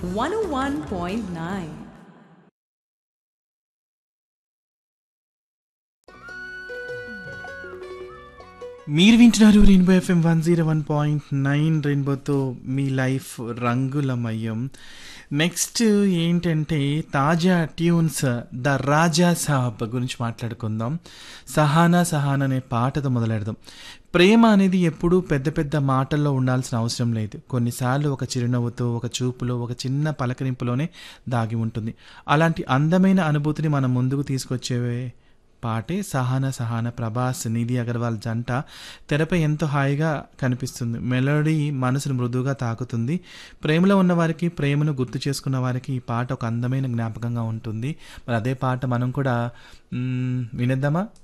101.9. మీరు వింటున్నారు rainbow F M one zero one point nine రెయిన్బోతో మీ లైఫ్ రంగులమయం నెక్స్ట్ ఏంటంటే తాజా ట్యూన్స్ ద రాజా సాహబ్ గురించి మాట్లాడుకుందాం సహానా సహానా అనే పాటతో మొదలెడదాం ప్రేమ అనేది ఎప్పుడూ పెద్ద పెద్ద మాటల్లో ఉండాల్సిన అవసరం లేదు కొన్నిసార్లు ఒక చిరునవ్వుతో ఒక చూపులో ఒక చిన్న పలకరింపులోనే దాగి ఉంటుంది అలాంటి అందమైన అనుభూతిని మనం ముందుకు తీసుకొచ్చే పాటే సహాన సహాన ప్రభాస్ నిధి అగర్వాల్ జంట తెరపై ఎంతో హాయిగా కనిపిస్తుంది మెలోడీ మనసును మృదువుగా తాకుతుంది ప్రేమలో ఉన్న వారికి ప్రేమను గుర్తు చేసుకున్న వారికి ఈ పాట ఒక అందమైన జ్ఞాపకంగా ఉంటుంది మరి అదే పాట మనం కూడా మ్మ్, వినేద్దామా